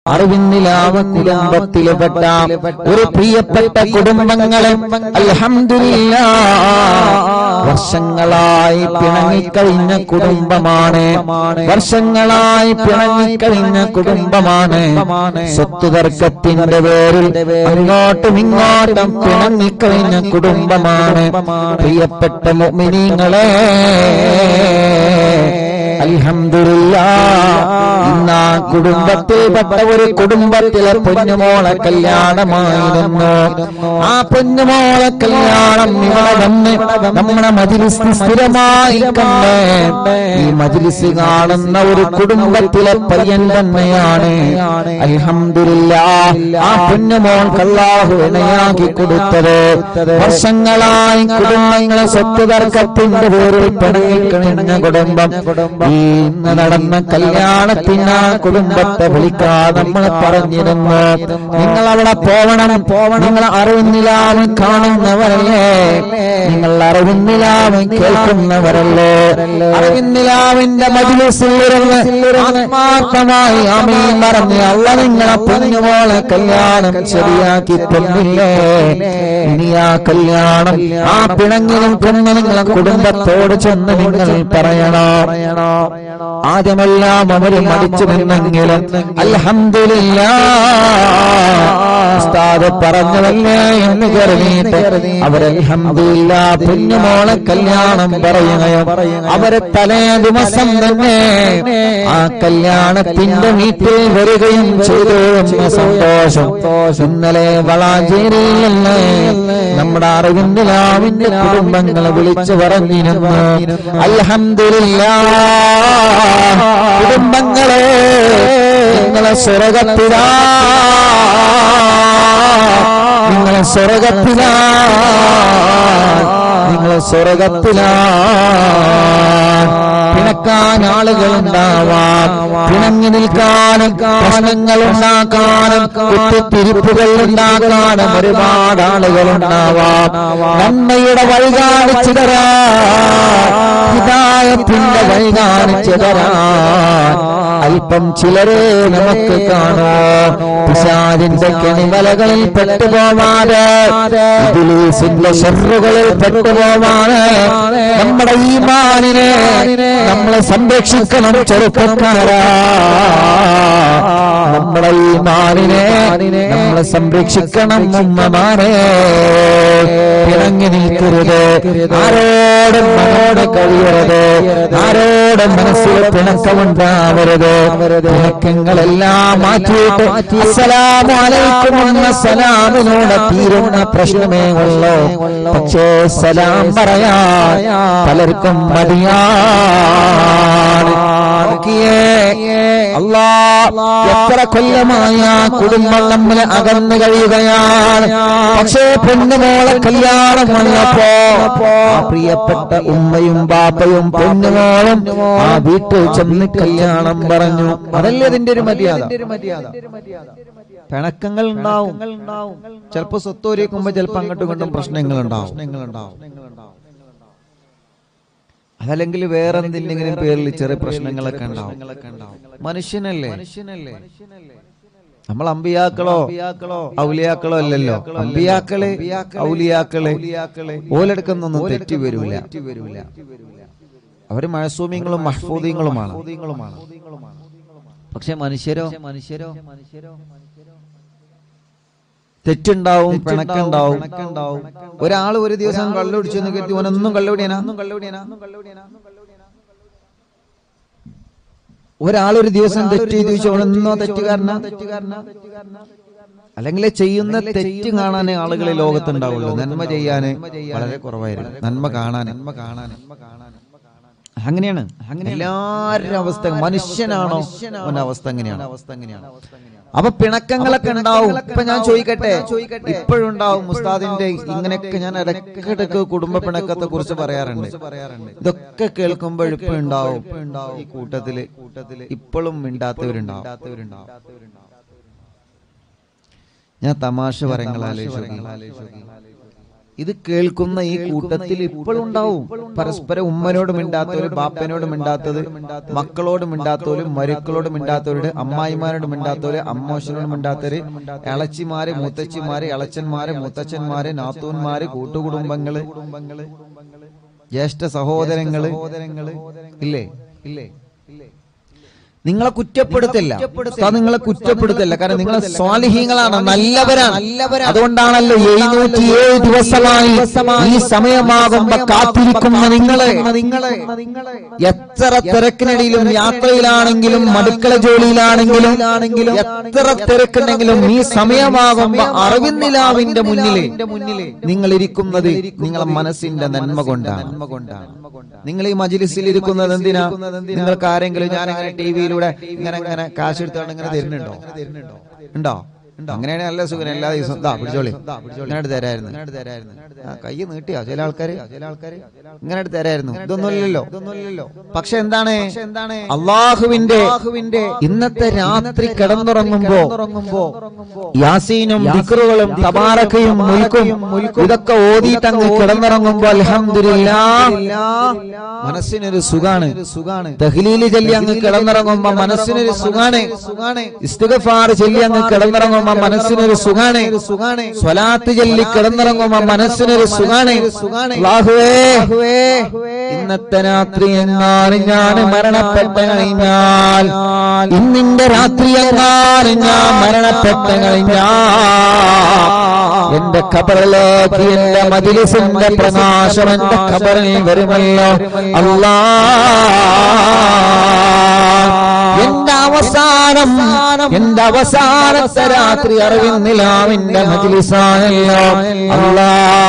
അറിവിന്നിലാവ കുടുംബത്തിൽപ്പെട്ട ഒരു പ്രിയപ്പെട്ട കുടുംബങ്ങളെ അൽഹംദുലില്ലാ വർഷങ്ങളായി പിണങ്ങിക്കഴിഞ്ഞ കുടുംബമാണ് വർഷങ്ങളായി പിണങ്ങിക്കഴിഞ്ഞ കുടുംബമാണ് സ്വത്ത് തർക്കത്തിന്റെ പേരിൽ അങ്ങോട്ടും ഇങ്ങോട്ടും പിണങ്ങിക്കഴിഞ്ഞ കുടുംബമാണ് പ്രിയപ്പെട്ട മുഅ്മിനീങ്ങളെ അൽഹംദുലില്ലാ ഇന്ന് ആ കുടുംബത്തിൽപ്പെട്ട ഒരു കുടുംബത്തിലെ പൊന്നുമോളെ കല്യാണമായിരുന്നു ആ പൊന്നുമോളെ കല്യാണം ഇവിടെ വന്ന് നമ്മുടെ മജിലിസ് സ്ഥിരമായി കണ്ട് ഈ മജിലിസ് കാണുന്ന ഒരു കുടുംബത്തിലെ പയ്യൻ തന്നെയാണ് അൽഹംദുലില്ലാ ആ പൊന്നുമോൾക്ക് അല്ലാഹു ഇണയാക്കി കൊടുത്തത് വർഷങ്ങളായി കുടുംബങ്ങളെ സ്വത്ത് തർക്കത്തിന്റെ പേരിൽ പിണങ്ങിക്കണിഞ്ഞ കുടുംബം ഈ ഇന്ന് നടന്ന കല്യാണത്തിന് ആ കുടുംബത്തെ വിളിക്കാതെ നമ്മൾ പറഞ്ഞിരുന്നു നിങ്ങൾ അവിടെ പോവണം പോവണം നിങ്ങൾ അറിവുന്നിലാവും കാണുന്നവരല്ലേ നിങ്ങൾ അറിവുന്നിലാവും കേൾക്കുന്നവരല്ലേ അറിവുന്നിലാവിന്റെ മജിലിസിൽ ഇരുന്ന് ആത്മാർത്ഥമായി അമീൻ പറഞ്ഞ് അള്ള നിങ്ങളെ പൊന്നുമോളെ കല്യാണം ശരിയാക്കി തന്നില്ലേ ഇനി ആ കല്യാണം ആ പിണങ്ങി നിൽക്കുന്ന നിങ്ങളെ കുടുംബത്തോട് ചെന്ന് നിങ്ങൾ പറയണോ ആദ്യമെല്ലാം അവര് മടിച്ചു നിന്നെങ്കിലും അൽഹംദുലില്ലാ ഉസ്താദ് പറഞ്ഞതല്ലേ എന്ന് കരുതിയിട്ട് അവരൽഹംദുലില്ലാ കുഞ്ഞുമോളെ കല്യാണം പറയുകയും അവര് തലേ ദിവസം തന്നെ ആ കല്യാണത്തിന്റെ വീട്ടിൽ വരികയും ചെയ്തു എന്ന സന്തോഷം ഇന്നലെ വളാഞ്ചേരിയിൽ നിന്ന് നമ്മുടെ അറിവിന്റെ ലാവിന്റെ കുടുംബങ്ങളെ വിളിച്ചു പറഞ്ഞിരുന്നു അൽഹംദുലില്ലാ കുടുംബങ്ങളെ നിങ്ങളെ സ്വർഗത്തിലാ നിങ്ങളെ സ്വർഗത്തിലാ നിങ്ങളെ സ്വർഗത്തിലാ പിണക്കാൻ ആളുകൾ ഉണ്ടാവാം പിണങ്ങി നിൽക്കാനും പ്രശ്നങ്ങൾ ഉണ്ടാക്കാനും കുത്തിത്തിരിപ്പുകൾ ഉണ്ടാക്കാനും ഒരുപാട് ആളുകൾ ഉണ്ടാവാം നന്മയുടെ വഴി കാണിച്ചു തരാൻ ഹിതായത്തിന്റെ വഴി കാണിച്ചു തരാൻ അല്പം ചിലരെ നമുക്ക് കാണോ പിശാദിന്റെ കെണിമലകളിൽ പെട്ടുപോവാതെ ഇബ്ലീസിന്റെ ഷെറുകളിൽ പെട്ടുപോവാതെ നമ്മുടെ ഈമാനിനെ നമ്മളെ സംരക്ഷിക്കണം ചെറുപ്പക്കാരാ നമ്മുടെ ഈമാനിനെ നമ്മളെ സംരക്ഷിക്കണം ഉമ്മമാരെ പിണങ്ങി നിൽക്കരുത് ആരോടും മനോട് കഴിയരുത് ആരോടും മനസ്സിൽ പിണക്കമുണ്ടാവരുത് പിണക്കങ്ങളെല്ലാം മാറ്റിയിട്ട് അസ്സലാമു അലൈക്കും എന്ന സലാമിനോട് തീരുന്ന പ്രശ്നമേ ഉള്ളൂ പക്ഷേ സലാം പറയാൻ പലർക്കും മടിയാണ് നോക്കിയേ അല്ലാ എത്ര കൊല്ലമായ കുടുംബം നമ്മൾ അകന്നു കഴിയുകയാണ് പക്ഷേ പൊന്നുമോളെ കല്യാണം വന്നപ്പോ ആ പ്രിയപ്പെട്ട ഉമ്മയും ബാപ്പയും പൊന്നുമോളും ആ വീട്ടിൽ ചെന്ന് കല്യാണം പറഞ്ഞു അതല്ലേ അതിന്റെ ഒരു മര്യാദ പിണക്കങ്ങൾ ഉണ്ടാവും ചിലപ്പോ സ്വത്തോരിക്കുമ്പോ ചിലപ്പോ അങ്ങോട്ടും ഇങ്ങോട്ടും പ്രശ്നങ്ങൾ ഉണ്ടാവും അതല്ലെങ്കിൽ വേറെ എന്തിന്റെങ്കിലും പേരിൽ ചെറിയ പ്രശ്നങ്ങളൊക്കെ ഉണ്ടാവും മനുഷ്യനല്ലേ നമ്മൾ അമ്പിയാക്കളോ ഔലിയാക്കളോ അല്ലല്ലോ അമ്പിയാക്കളെ ഔലിയാക്കളെ ഓലെടുക്കുന്നൊന്നും തെറ്റി വരൂല അവര് മഴസൂമിങ്ങളും മഹ്ഫൂദിങ്ങളുമാണ് പക്ഷെ മനുഷ്യരോ മനുഷ്യരോ മനുഷ്യരോ തെറ്റുണ്ടാവും പിണക്കുണ്ടാവും ഒരാൾ ഒരു ദിവസം കള്ളുടിച്ചു എന്ന് കരുതി ഓനൊന്നും കള്ളുപിടിയനാ ഒരാൾ ഒരു ദിവസം തെറ്റ് ചെയ്തു ചോദിച്ചു ഓനെന്നോ തെറ്റുകാരനാ അല്ലെങ്കിൽ ചെയ്യുന്ന തെറ്റ് കാണാനേ ആളുകൾ ഈ ലോകത്തുണ്ടാവുള്ളൂ നന്മ ചെയ്യാന് വളരെ കുറവായിരിക്കും നന്മ കാണാൻ നന്മ കാണാൻ അങ്ങനെയാണ് അങ്ങനെ എല്ലാവരുടെ അവസ്ഥ മനുഷ്യനാണോ അവന്റെ അവസ്ഥ അങ്ങനെയാണ് അവസ്ഥ അങ്ങനെയാണ് അപ്പൊ പിണക്കങ്ങളൊക്കെ ഉണ്ടാവും ഇപ്പൊ ഞാൻ ചോദിക്കട്ടെ ഇപ്പോഴുണ്ടാവും മുസ്താദിന്റെ ഇങ്ങനെയൊക്കെ ഞാൻ ഇടയ്ക്കിടയ്ക്ക് കുടുംബ പിണക്കത്തെ കുറിച്ച് പറയാറുണ്ട് ഇതൊക്കെ കേൾക്കുമ്പോൾ ഇപ്പൊ ഉണ്ടാവും ഈ കൂട്ടത്തില് കൂട്ടത്തില് ഇപ്പോഴും മിണ്ടാത്തവരുണ്ടാവും ഞാൻ തമാശ പറയങ്ങൾ ആലോചിച്ചു ഇത് കേൾക്കുന്ന ഈ കൂട്ടത്തിൽ ഇപ്പോഴും ഉണ്ടാവും പരസ്പരം ഉമ്മനോട് മിണ്ടാത്തവര് ബാപ്പനോട് മിണ്ടാത്തത് മക്കളോട് മിണ്ടാത്തവര് മരുക്കളോട് മിണ്ടാത്തവരുടെ അമ്മായിമാരോട് മിണ്ടാത്തവര് അമ്മോശനോട് മിണ്ടാത്തവര് ഇളച്ചിമാര് മുത്തച്ഛിമാര് ഇളച്ചന്മാര് മുത്തച്ഛന്മാര് നാത്തൂന്മാര് കൂട്ടുകുടുംബങ്ങള് ജ്യേഷ്ഠ സഹോദരങ്ങള് ഇല്ലേ ഇല്ലേ നിങ്ങളെ കുറ്റപ്പെടുത്തില്ല ഉസ്താദ് നിങ്ങളെ കുറ്റപ്പെടുത്തില്ല കാരണം നിങ്ങൾ സ്വാലിഹീങ്ങളാണ് നല്ലവരാണ് അതുകൊണ്ടാണല്ലോ എഴുന്നൂറ്റി ഏഴ് ദിവസമായി ഈ സമയമാകുമ്പോ കാത്തിരിക്കുന്ന നിങ്ങളെ നിങ്ങളെ എത്ര തിരക്കിനിടയിലും യാത്രയിലാണെങ്കിലും മടുക്കള ജോലിയിലാണെങ്കിലും എത്ര തിരക്കുണ്ടെങ്കിലും ഈ സമയമാകുമ്പോ അറിവിന്നിലാവിന്റെ മുന്നിലെ നിങ്ങൾ ഇരിക്കുന്നത് നിങ്ങളെ മനസ്സിന്റെ നന്മ കൊണ്ടാണ് നിങ്ങൾ ഈ മജിലിസിൽ ഇരിക്കുന്നത് എന്തിനാ നിങ്ങൾക്ക് ആരെങ്കിലും ഞാൻ അങ്ങനെ ടി വിയിലൂടെ ഇങ്ങനെ ഇങ്ങനെ കാശ് എടുത്തോണ്ട് ഇങ്ങനെ തരുന്നുണ്ടോ ഉണ്ടോ അങ്ങനെയാണ് നല്ല സുഖം എല്ലാ ദിവസവും ദാ പിടിച്ചോളി ഇങ്ങനെ എടുത്ത് തരായിരുന്നു ആ, കൈ നീട്ടിയോ ചില ആൾക്കാര് ചില ആൾക്കാര് ഇങ്ങനെ എടുത്ത് തരായിരുന്നു ഇതൊന്നുമില്ലല്ലോ ഇതൊന്നുമില്ലല്ലോ പക്ഷെ എന്താണ് എന്താണ് അള്ളാഹുവിന്റെ ഇന്നത്തെ രാത്രി കിടന്നുറങ്ങുമ്പോ യാസീനും ദിക്റുകളും തബാറക്കയും മുൽക്കും ഇതൊക്കെ ഓതിയിട്ട് അങ്ങ് കിടന്നുറങ്ങുമ്പോ അൽഹംദുലില്ലാ മനസ്സിനൊരു സുഖാണ് സുഖാണ് തഹ്ലീല് ചൊല്ലി അങ്ങ് കിടന്നുറങ്ങുമ്പോ മനസ്സിനൊരു സുഖാണ് സുഖാണ് ഇസ്തിഗഫാർ ചൊല്ലി അങ്ങ് കിടന്നുറങ്ങുമ്പോ മനസ്സിനൊരു സുഖാണ് സുഖാണ് സ്വലാത്ത് ചൊല്ലി കിടന്നുറങ്ങുമ്പോ മനസ്സിനൊരു സുഖാണ് സുഖാണ് അല്ലാഹുവേ ഇന്നത്തെ രാത്രി എങ്ങാനും ഞാൻ മരണപ്പെട്ട കഴിഞ്ഞാൽ ഇന്നിന്റെ രാത്രി എങ്ങാനും ഞാൻ മരണപ്പെട്ട കഴിഞ്ഞാൽ എന്റെ ഖബറിലേക്ക് എന്റെ മജിലിസിന്റെ പ്രകാശം എന്റെ ഖബറിൽ വരുമല്ലോ അല്ലാ എന്റെ അവസാനം എന്റെ അവസാനത്തെ രാത്രി അറിവിന്നിലാവിന്റെ മജിലിസാണല്ലോ അല്ലാ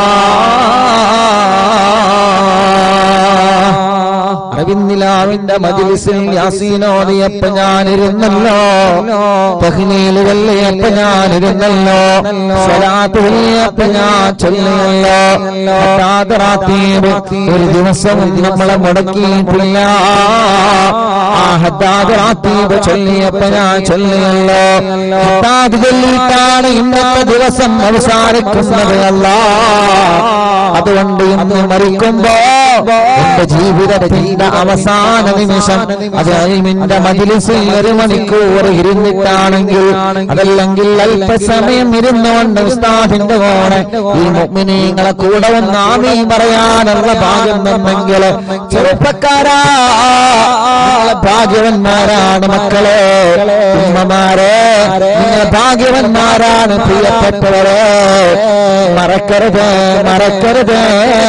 അറിവിന്നിലാവിന്റെ മജിലിസിൽ യാസീനോദിയപ്പ ഞാനിരുന്നല്ലോ തഹ്നീല് വെള്ളിയപ്പ ഞാനിരുന്നല്ലോ സ്വലാത്ത് വെള്ളിയപ്പ ഞാൻ ചൊല്ലിയല്ലോ ഹത്താത്ത് റാത്തീബ് ഒരു ദിവസം നമ്മളെ മുടക്കിയിട്ടില്ല ആ ഹത്താത്ത് റാത്തീബ് ചൊല്ലിയപ്പ ഞാൻ ചൊല്ലിയല്ലോ ഹത്താത്ത് ചൊല്ലിയിട്ടാണ് ഇന്നത്തെ ദിവസം അവസാനിക്കുന്നത് അല്ല അതുകൊണ്ട് ഇന്ന് മരിക്കുമ്പോ എന്റെ ജീവിതത്തിന്റെ അവസാന നിമിഷം അത് അൽമിന്റെ മജിലിസിൽ ഒരു മണിക്കൂർ ഇരുന്നിട്ടാണെങ്കിൽ അതല്ലെങ്കിൽ അല്പസമയം ഇരുന്നുകൊണ്ട് ഉസ്താദിന്റെ കൂടെ ഈ മുഗ്മിനീങ്ങളെ കൂടെ ഒന്ന് ആമീൻ പറയാനുള്ള ഭാഗ്യം തന്നെങ്കിൽ ചെറുപ്പക്കാരാ നിങ്ങളെ ഭാഗ്യവന്മാരാണ് മക്കളെ ഉമ്മമാരെ നിങ്ങൾ ഭാഗ്യവന്മാരാണ് പ്രിയപ്പെട്ടവരെ മറക്കരുത് മറക്കരുത്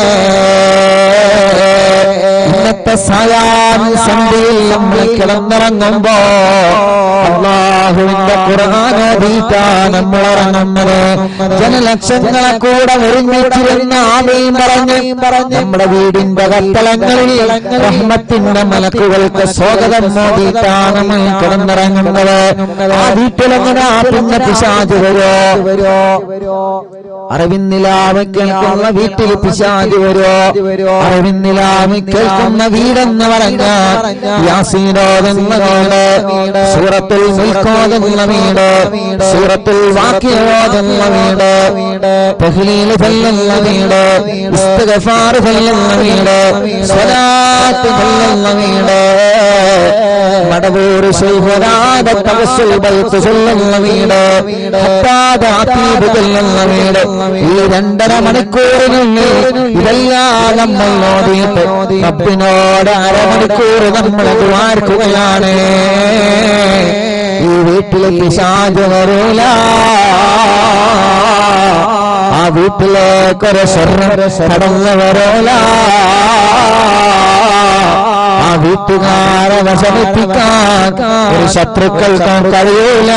ഇന്നത്തെ സായാഹ്ന സന്ധ്യയിൽ നമ്മൾ കിടന്നിറങ്ങുമ്പോ അള്ളാഹുവിന്റെ ഖുർആാനോദീറ്റാ നമ്മൾ ഇറങ്ങുന്നത് ജനലക്ഷങ്ങളെ കൂടെ ഒരുമിച്ചിരുന്ന ആമയും പറഞ്ഞ് നമ്മുടെ വീടിന്റെ കത്തളങ്ങളിൽ റഹ്മത്തിന്റെ മലക്കുകൾക്ക് സ്വാഗതം മോദിയിട്ടാ നമ്മൾ കിടന്നിറങ്ങുന്നത് ആ വീട്ടിലെങ്ങനെ പിന്നെ പിശാജ് വരുമോ അറിവിന്നിലാവ് കേൾക്കുന്ന വീട്ടിൽ പിശാജ് വരുമോ അറിവിന്നിലാവ് കേൾക്കുന്ന വീടെന്ന് പറഞ്ഞാൽ യാസീനോതെന്ന വീട് സൂറത്തിൽ മുൽക്കോതെന്ന വീട് സൂറത്തിൽ വാക്യോതെന്ന വീട് തഹ്ലീൽ ചെല്ലുന്ന വീട് ഇസ്തിഗ്ഫാർ ചെല്ലുന്ന വീട് സ്വലാത്ത് ചെല്ലുന്ന വീട് മടവൂർ ശൈഹരാത തവസ്സുൽ ബൈത്ത് ചൊല്ലുന്ന വീട് ഹത്താദ അതീബ് ചൊല്ലുന്ന വീട് ഈ രണ്ടര മണിക്കൂറിനുള്ളിൽ ഇതെല്ലാം നമ്മൾ നോടിയിട്ട് റബ്ബിനോട് അരമണിക്കൂർ നമ്മൾ ദ്വാർക്കുകയാണ് ഈ വീട്ടിലെ പിശാച് വരൂല ആ വീട്ടിലേക്കൊരു സ്വർണ്ണം കടന്നു വരൂല ആ വീട്ടുകാരെ വശമിപ്പിക്കാൻ ഒരു ശത്രുക്കൾക്കും കഴിയൂല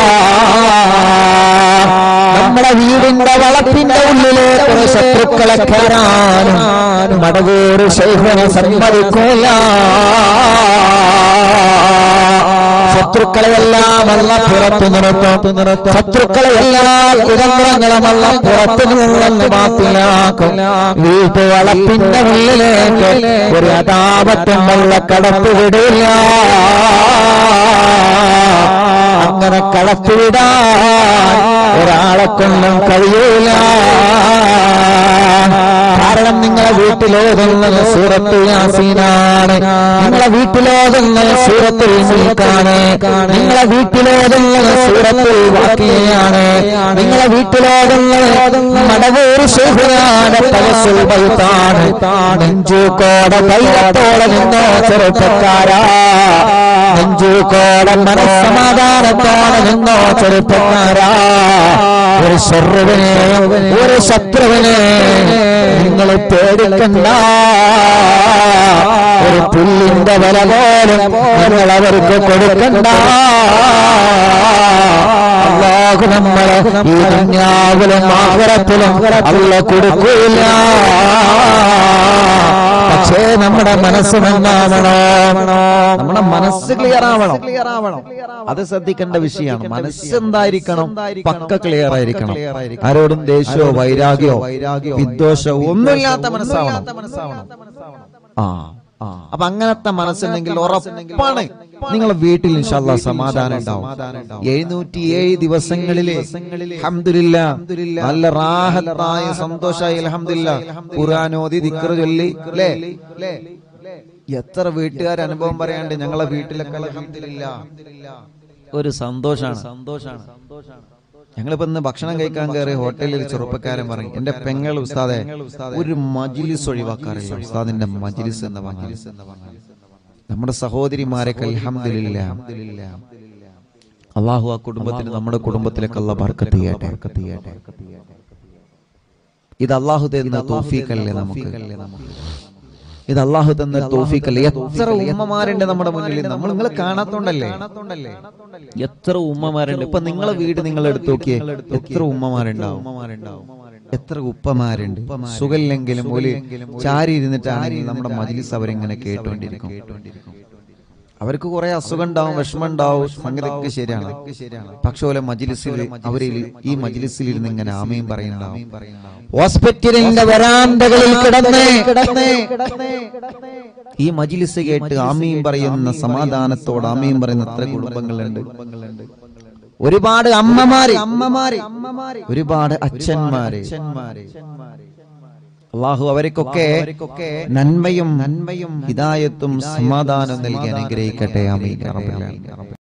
നമ്മുടെ വീടിന്റെ വളപ്പിന്റെ ഉള്ളിലെ ഒരു ശത്രുക്കളെ കയറാനും മടവൂര് ശൈഖനെ സമ്മതിക്കൂല ശത്രുക്കളെയെല്ലാം അല്ല പുറത്തു നിർത്തും ശത്രുക്കളെല്ലാം കുരങ്ങളങ്ങളും അല്ല പുറത്തു നിന്നെന്ന് മാപ്പിലാക്കും വീട്ടു വളപ്പിന്റെ ഉള്ളിലേക്ക് ഒരു അതാപത്തും വെള്ള കടത്തു വിടില്ല അങ്ങനെ കടത്തിവിടാൻ ഒരാളെ കൊണ്ടും കഴിയൂല കാരണം നിങ്ങളെ വീട്ടിലോതുന്നത് സൂറത്ത് യാസീനാണ് നിങ്ങളെ വീട്ടിലോതുന്നത് സൂറത്തിൽ മുൽക്കാണ് നിങ്ങളെ വീട്ടിലോതുന്നത് സൂറത്തിൽ വാക്കിയാണ് നിങ്ങളെ വീട്ടിലോതുന്നത് മടവൂര് ശുഭനാണ് തവസുൽ ബൈത്താണ് നെഞ്ചൂക്കോടെ ധൈര്യത്തോടെ നിന്നോ ചെറുപ്പക്കാരാ നെഞ്ചൂക്കോടെ മനസ്സമാധാനത്തോടെ നിന്നോ ചെറുപ്പക്കാരാ ഒരു ശത്രുവിനെ ഒരു ശത്രുവിനെ നിങ്ങൾ പേടിക്കണ്ട ഒരു പുല്ലിന്റെ വില പോലും നിങ്ങൾ അവർക്ക് കൊടുക്കണ്ട അള്ളാഹു നമ്മളെ ഈ ദുന്യാവിലും ആഹ്റത്തിലും അല്ല കൊടുക്കൂല പക്ഷേ നമ്മുടെ മനസ്സ് നന്നാവണോ നമ്മുടെ മനസ്സ് ക്ലിയർ ആവണം ക്ലിയർ ആവണം അത് ശ്രദ്ധിക്കേണ്ട വിഷയമാണ് മനസ്സ് എന്തായിരിക്കണം പക്ക ക്ലിയർ ആയിരിക്കണം ആരോടും ദേഷ്യമോ വൈരാഗ്യോ വിദ്വേഷമോ ഒന്നുമില്ലാത്ത മനസ്സാവണം ആ അപ്പൊ അങ്ങനത്തെ മനസ്സുണ്ടെങ്കിൽ ഉറപ്പാണ് നിങ്ങളെ വീട്ടിൽ ഇൻഷാല്ല സമാധാനം ഉണ്ടാവും എഴുന്നൂറ്റി ഏഴ് ദിവസങ്ങളിലെ അൽഹംദുലില്ലാ നല്ല റാഹത്തായ സന്തോഷമായി അലഹമില്ല ഖുർആാനോദി ദിക്ർ ചൊല്ലി അല്ലേ എത്ര വീട്ടുകാർ അനുഭവം പറയാണ്ട് ഞങ്ങളെ വീട്ടിലൊക്കെ അൽഹംദുലില്ലാ ഒരു സന്തോഷാണ് സന്തോഷാണ് ഞങ്ങളിപ്പോ ഇന്ന് ഭക്ഷണം കഴിക്കാൻ കയറി ഹോട്ടലിൽ ഒരു ചെറുപ്പക്കാരൻ പറഞ്ഞു എന്റെ പെങ്ങൾ ഉസ്താദെ ഒരു മജിലിസ് ഒഴിവാക്കാറില്ല ഉസ്താദിന്റെ മജിലിസ് എന്ന് പറഞ്ഞാൽ നമ്മുടെ സഹോദരിമാരെ അൽഹംദുലില്ല അള്ളാഹു ആ കുടുംബത്തിന് നമ്മുടെ കുടുംബത്തിലേക്ക് അല്ല ബർക്കത്ത് ചെയ്യട്ടെ ഇത് അള്ളാഹു തരുന്ന തോഫീക്കല്ലേ നമുക്ക് ഇത് അള്ളാഹു തന്ന തോഫീക്കല്ലേ എത്ര ഉമ്മമാരുണ്ട് നമ്മുടെ മുന്നിൽ നമ്മൾ നിങ്ങൾ കാണാത്തോണ്ടല്ലേ എത്ര ഉമ്മമാരുണ്ട് ഇപ്പൊ നിങ്ങളെ വീട് നിങ്ങൾ എടുത്തു നോക്കിയേ എത്ര ഉമ്മമാരുണ്ടാവും എത്ര ഉപ്പമാരുണ്ട് സുഖമില്ലെങ്കിലും ഒരു ചാരി ഇരുന്നിട്ടാണെങ്കിൽ നമ്മുടെ മജിലിസ് അവരിങ്ങനെ കേട്ടോണ്ടിരിക്കും അവർക്ക് കുറെ അസുഖം ഉണ്ടാവും വിഷമം ഉണ്ടാവും സംഗതിയൊക്കെ ശരിയാണ് പക്ഷെ ഓലെ മജിലിസിൽ അവരിൽ ഈ മജിലിസിൽ ഇരുന്ന് ഇങ്ങനെ ആമയും പറയുന്നുണ്ടാവും ഹോസ്പിറ്റലിന്റെ വരാന്തകളിൽ കിടന്ന് കിടന്ന് ഈ മജിലിസ് കേട്ട് ആമയും പറയുന്ന സമാധാനത്തോട് ആമയും പറയുന്ന എത്ര കുടുംബങ്ങളുണ്ട് ഒരുപാട് അമ്മമാര് അമ്മമാര് ഒരുപാട് അച്ഛന്മാര് അള്ളാഹു അവർക്കൊക്കെ നന്മയും നന്മയും ഹിദായത്തും സമാധാനം നൽകി അനുഗ്രഹിക്കട്ടെ ആമീൻ